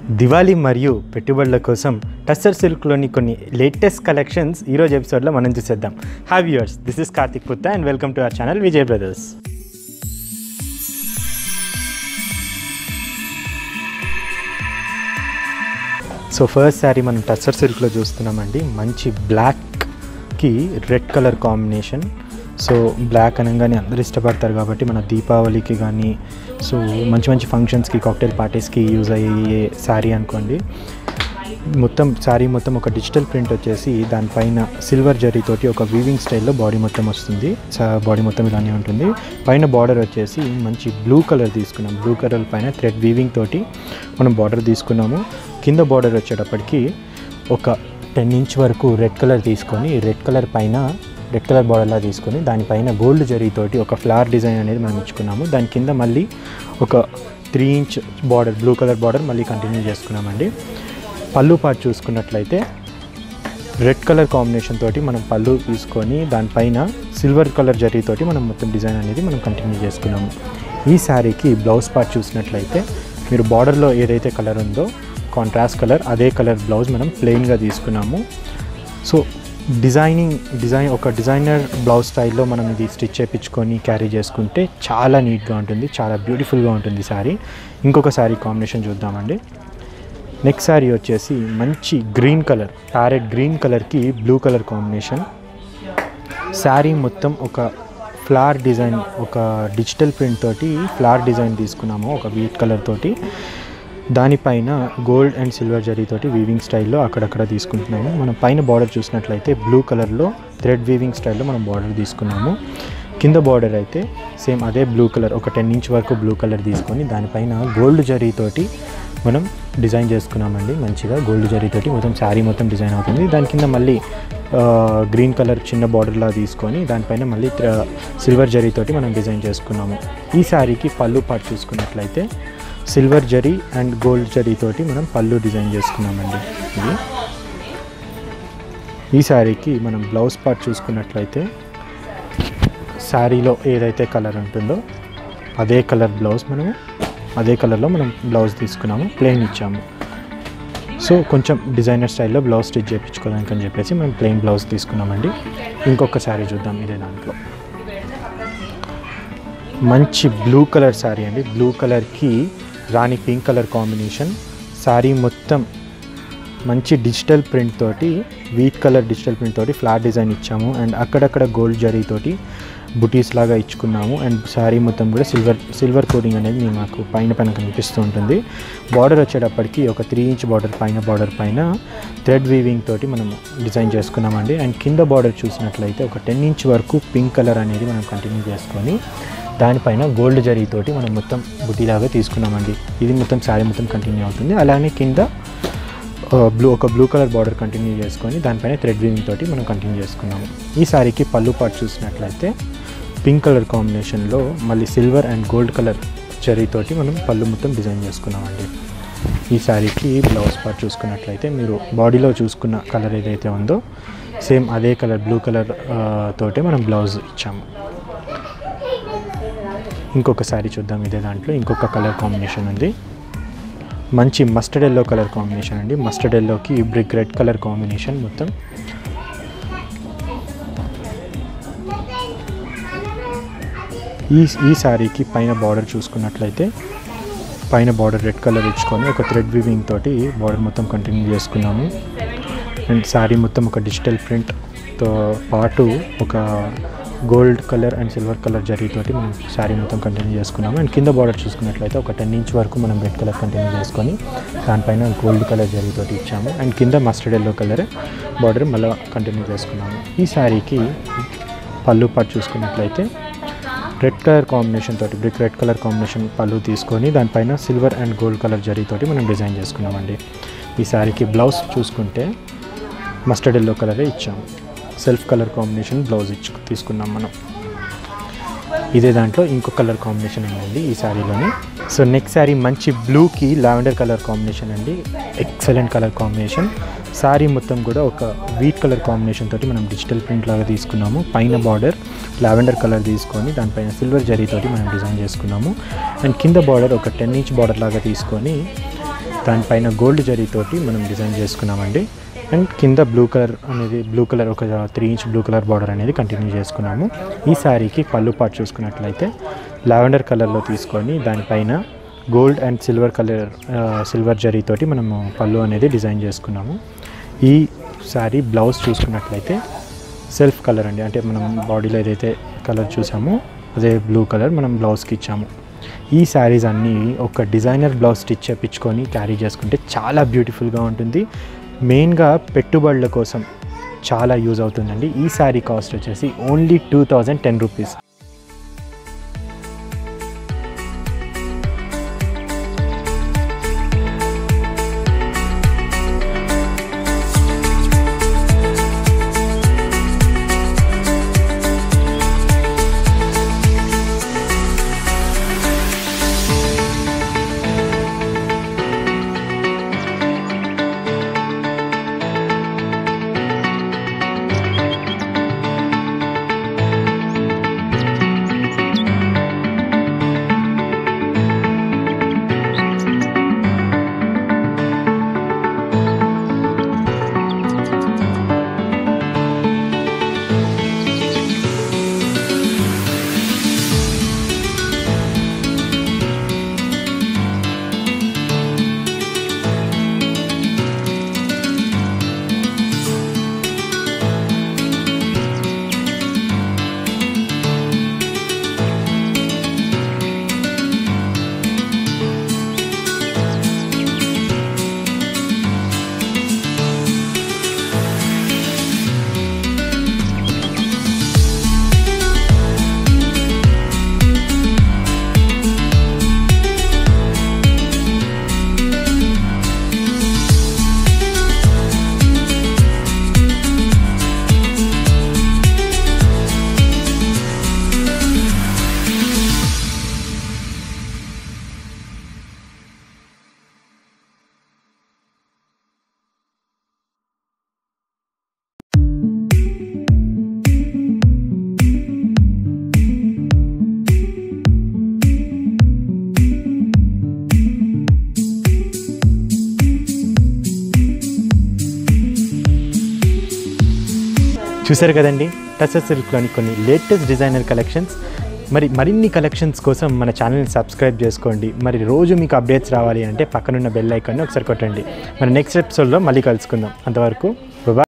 దివాళీ మరియు పెట్టుబడుల కోసం టస్సర్ సిల్క్లోని కొన్ని లేటెస్ట్ కలెక్షన్స్ ఈరోజు ఎపిసోడ్లో మనం చూసేద్దాం have yours this is Karthik Putta and welcome to our channel Vijay brothers so first sari మనం టస్సర్ సిల్క్లో చూస్తున్నామండి మంచి బ్లాక్కి red colour combination so black అనగానే అందరు ఇష్టపడతారు కాబట్టి మన దీపావళికి కానీ సో మంచి మంచి ఫంక్షన్స్కి కాక్టైల్ పార్టీస్కి యూజ్ అయ్యే శారీ అనుకోండి మొత్తం శారీ మొత్తం ఒక డిజిటల్ ప్రింట్ వచ్చేసి దానిపైన సిల్వర్ జరీతోటి ఒక వీవింగ్ స్టైల్లో బాడీ మొత్తం వస్తుంది బాడీ మొత్తం ఇలానే ఉంటుంది పైన బార్డర్ వచ్చేసి మంచి బ్లూ కలర్ తీసుకున్నాం బ్లూ కలర్ పైన థ్రెడ్ వీవింగ్ తోటి మనం బార్డర్ తీసుకున్నాము కింద బార్డర్ వచ్చేటప్పటికి ఒక టెన్ ఇంచ్ వరకు రెడ్ కలర్ తీసుకొని రెడ్ కలర్ పైన రెడ్ కలర్ బార్డర్లా తీసుకొని దానిపైన గోల్డ్ జరీతోటి ఒక ఫ్లవర్ డిజైన్ అనేది మనం ఇచ్చుకున్నాము దాని కింద మళ్ళీ ఒక three inch border blue colour border మళ్ళీ కంటిన్యూ చేసుకున్నామండి పళ్ళు పాటు చూసుకున్నట్లయితే రెడ్ కలర్ కాంబినేషన్ తోటి మనం పళ్ళు తీసుకొని దానిపైన సిల్వర్ కలర్ జరీతోటి మనం మొత్తం డిజైన్ అనేది మనం కంటిన్యూ చేసుకున్నాము ఈ శారీకి బ్లౌజ్ పార్ట్ చూసినట్లయితే మీరు బార్డర్లో ఏదైతే కలర్ ఉందో కాంట్రాస్ట్ కలర్ అదే కలర్ బ్లౌజ్ మనం ప్లెయిన్గా తీసుకున్నాము సో డిజైనింగ్ డిజైన్ ఒక డిజైనర్ బ్లౌజ్ స్టైల్లో మనం ఇది స్టిచ్ చేయించుకొని క్యారీ చేసుకుంటే చాలా నీట్గా ఉంటుంది చాలా బ్యూటిఫుల్గా ఉంటుంది శారీ ఇంకొక శారీ కాంబినేషన్ చూద్దామండి నెక్స్ట్ శారీ వచ్చేసి మంచి గ్రీన్ కలర్ ప్యారెట్ గ్రీన్ కలర్కి బ్లూ కలర్ కాంబినేషన్ శారీ మొత్తం ఒక ఫ్లవర్ డిజైన్ ఒక డిజిటల్ ప్రింట్ తోటి ఫ్లవర్ డిజైన్ తీసుకున్నాము ఒక వీట్ కలర్ తోటి దానిపైన గోల్డ్ అండ్ సిల్వర్ జరీతోటి వీవింగ్ స్టైల్లో అక్కడక్కడ తీసుకుంటున్నాము మనం పైన బార్డర్ చూసినట్లయితే బ్లూ కలర్లో థ్రెడ్ వీవింగ్ స్టైల్లో మనం బార్డర్ తీసుకున్నాము కింద బార్డర్ అయితే సేమ్ అదే బ్లూ కలర్ ఒక టెన్ ఇంచ్ వరకు బ్లూ కలర్ తీసుకొని దానిపైన గోల్డ్ జరీతోటి మనం డిజైన్ చేసుకున్నామండి మంచిగా గోల్డ్ జరీతోటి మొత్తం శారీ మొత్తం డిజైన్ అవుతుంది దాని కింద మళ్ళీ గ్రీన్ కలర్ చిన్న బార్డర్లా తీసుకొని దానిపైన మళ్ళీ సిల్వర్ జరీతోటి మనం డిజైన్ చేసుకున్నాము ఈ శారీకి పళ్ళు పాటు చూసుకున్నట్లయితే సిల్వర్ జరీ అండ్ గోల్డ్ జరీతోటి మనం పళ్ళు డిజైన్ చేసుకున్నామండి ఇది ఈ శారీకి మనం బ్లౌజ్ పార్ట్ చూసుకున్నట్లయితే శారీలో ఏదైతే కలర్ ఉంటుందో అదే కలర్ బ్లౌజ్ మనము అదే కలర్లో మనం బ్లౌజ్ తీసుకున్నాము ప్లెయిన్ ఇచ్చాము సో కొంచెం డిజైనర్ స్టైల్లో బ్లౌజ్ స్టిచ్ చేయించుకోవడానికి అని చెప్పేసి మనం ప్లెయిన్ బ్లౌజ్ తీసుకున్నామండి ఇంకొక శారీ చూద్దాం ఇదే దాంట్లో మంచి బ్లూ కలర్ శారీ అండి బ్లూ కలర్కి రాణి పింక్ కలర్ కాంబినేషన్ శారీ మొత్తం మంచి డిజిటల్ ప్రింట్ తోటి వీట్ కలర్ డిజిటల్ ప్రింట్ తోటి ఫ్లాట్ డిజైన్ ఇచ్చాము అండ్ అక్కడక్కడ గోల్డ్ జరీతోటి బుటీస్ లాగా ఇచ్చుకున్నాము అండ్ శారీ మొత్తం కూడా సిల్వర్ సిల్వర్ కోటింగ్ అనేది మీ మాకు పైన పైన కనిపిస్తూ ఉంటుంది బార్డర్ వచ్చేటప్పటికి ఒక త్రీ ఇంచ్ బార్డర్ పైన బార్డర్ పైన థ్రెడ్ వీవింగ్ తోటి మనం డిజైన్ చేసుకున్నామండి అండ్ కింద బార్డర్ చూసినట్లయితే ఒక టెన్ ఇంచ్ వరకు పింక్ కలర్ అనేది మనం కంటిన్యూ చేసుకొని దానిపైన గోల్డ్ జరీతోటి మనం మొత్తం బుటీలాగా తీసుకున్నామండి ఇది మొత్తం శారీ మొత్తం కంటిన్యూ అవుతుంది అలానే కింద బ్లూ ఒక బ్లూ కలర్ బార్డర్ కంటిన్యూ చేసుకొని దానిపైన థ్రెడ్ వీవింగ్ తోటి మనం కంటిన్యూ చేసుకున్నాము ఈ శారీకి పళ్ళు పాటు చూసినట్లయితే పింక్ కలర్ కాంబినేషన్లో మళ్ళీ సిల్వర్ అండ్ గోల్డ్ కలర్ జరీతోటి మనం పళ్ళు మొత్తం డిజైన్ చేసుకున్నామండి ఈ శారీకి బ్లౌజ్ పార్ట్ చూసుకున్నట్లయితే మీరు బాడీలో చూసుకున్న కలర్ ఏదైతే ఉందో సేమ్ అదే కలర్ బ్లూ కలర్ తోటే మనం బ్లౌజ్ ఇచ్చాము ఇంకొక శారీ చూద్దాం ఇదే దాంట్లో ఇంకొక కలర్ కాంబినేషన్ ఉంది మంచి మస్టర్డ్ ఎల్లో కలర్ కాంబినేషన్ అండి మస్టర్డ్ ఎల్లోకి బ్రిక్ రెడ్ కలర్ కాంబినేషన్ మొత్తం ఈ ఈ శారీకి పైన బార్డర్ చూసుకున్నట్లయితే పైన బార్డర్ రెడ్ కలర్ ఇచ్చుకొని ఒక థ్రెడ్ వివింగ్ తోటి బార్డర్ మొత్తం కంటిన్యూ చేసుకున్నాము అండ్ శారీ మొత్తం ఒక డిజిటల్ ప్రింట్తో పాటు ఒక gold colour and silver colour జరీతోటి మనం శారీ మొత్తం కంటిన్యూ చేసుకున్నాము అండ్ కింద బార్డర్ చూసుకున్నట్లయితే ఒక టెన్ ఇంచ్ వరకు మనం రెడ్ కలర్ కంటిన్యూ చేసుకొని దానిపైన గోల్డ్ కలర్ జరీతోటి ఇచ్చాము అండ్ కింద మస్టర్డ్ ఎల్లో కలర్ బార్డర్ మళ్ళీ కంటిన్యూ చేసుకున్నాము ఈ శారీకి పళ్ళు పాటు చూసుకున్నట్లయితే రెడ్ కలర్ కాంబినేషన్ తోటి బ్రిక్ రెడ్ కలర్ కాంబినేషన్ పళ్ళు తీసుకొని దానిపైన సిల్వర్ అండ్ గోల్డ్ కలర్ జరీతోటి మనం డిజైన్ చేసుకున్నామండి ఈ శారీకి బ్లౌజ్ చూసుకుంటే మస్టర్డ్ ఎల్లో కలరే ఇచ్చాము సెల్ఫ్ కలర్ కాంబినేషన్ బ్లౌజ్ ఇచ్చు తీసుకున్నాం మనం ఇదే దాంట్లో ఇంకో కలర్ కాంబినేషన్ ఉందండి ఈ శారీలోని సో నెక్స్ట్ శారీ మంచి బ్లూకి లావెండర్ కలర్ కాంబినేషన్ అండి ఎక్సలెంట్ కలర్ కాంబినేషన్ శారీ మొత్తం కూడా ఒక వీట్ కలర్ కాంబినేషన్ తోటి మనం డిజిటల్ ప్రింట్ లాగా తీసుకున్నాము పైన బార్డర్ లావెండర్ కలర్ తీసుకొని దానిపైన సిల్వర్ జరీతోటి మనం డిజైన్ చేసుకున్నాము అండ్ కింద బార్డర్ ఒక టెన్ ఇంచ్ బార్డర్ లాగా తీసుకొని దానిపైన గోల్డ్ జరీతోటి మనం డిజైన్ చేసుకున్నామండి అండ్ కింద బ్లూ కలర్ అనేది బ్లూ కలర్ ఒక three inch blue colour border అనేది కంటిన్యూ చేసుకున్నాము ఈ శారీకి పళ్ళు పాటు చూసుకున్నట్లయితే లావెండర్ కలర్లో తీసుకొని దానిపైన gold and silver colour silver జరీతోటి మనము పళ్ళు అనేది డిజైన్ చేసుకున్నాము ఈ శారీ బ్లౌజ్ చూసుకున్నట్లయితే సెల్ఫ్ కలర్ అండి అంటే మనం బాడీలో ఏదైతే కలర్ చూసామో అదే బ్లూ కలర్ మనం బ్లౌజ్కి ఇచ్చాము ఈ శారీస్ అన్నీ ఒక డిజైనర్ బ్లౌజ్ స్టిచ్ చేపించుకొని క్యారీ చేసుకుంటే చాలా బ్యూటిఫుల్గా ఉంటుంది మెయిన్గా పెట్టుబడుల కోసం చాలా యూజ్ అవుతుందండి ఈ శారీ కాస్ట్ వచ్చేసి only two thousand ten rupees చూసారు కదండి టచర్ సిల్క్లోని కొన్ని లేటెస్ట్ డిజైనర్ కలెక్షన్స్ మరి మరిన్ని కలెక్షన్స్ కోసం మన ఛానల్ని సబ్స్క్రైబ్ చేసుకోండి మరి రోజు మీకు అప్డేట్స్ రావాలి అంటే పక్కనున్న బెల్ ఐకాన్ని ఒకసారి కొట్టండి మరి నెక్స్ట్ ఎపిసోడ్లో మళ్ళీ కలుసుకుందాం అంతవరకు